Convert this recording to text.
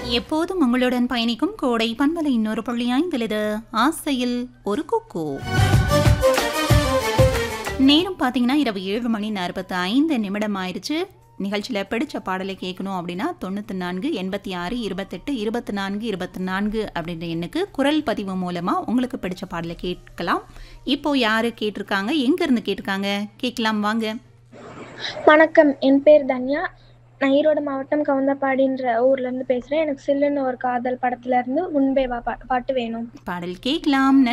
எப்போதும் உங்களுடன் பயணிக்கும் கோடை பண்பலை இன்னொரு புள்ளி ஐந்திலது ஆசையில் ஒரு குக்கு நேரம் பார்த்தீங்கன்னா இரவு ஏழு மணி நாற்பத்தி ஐந்து நிமிடம் ஆயிடுச்சு நிகழ்ச்சியில் பிடிச்ச பாடலை கேட்கணும் அப்படின்னா தொண்ணூற்றி நான்கு எண்பத்தி ஆறு இருபத்தெட்டு இருபத்தி நான்கு இருபத்தி நான்கு அப்படின்ற எண்ணுக்கு குரல் பதிவு மூலமாக உங்களுக்கு பிடிச்ச பாடலை கேட்கலாம் இப்போ யாரு கேட்டிருக்காங்க எங்கேருந்து கேட்டிருக்காங்க கேட்கலாம் வாங்க வணக்கம் என் பேர் தன்யா நான் ஈரோடு மாவட்டம் கவுந்தப்பாடின்ற ஊர்லேருந்து பேசுகிறேன் எனக்கு சில்லுன்னு ஒரு காதல் படத்துலேருந்து முன்பே வா பா- பாட்டு வேணும் பாடல் கேட்கலாம்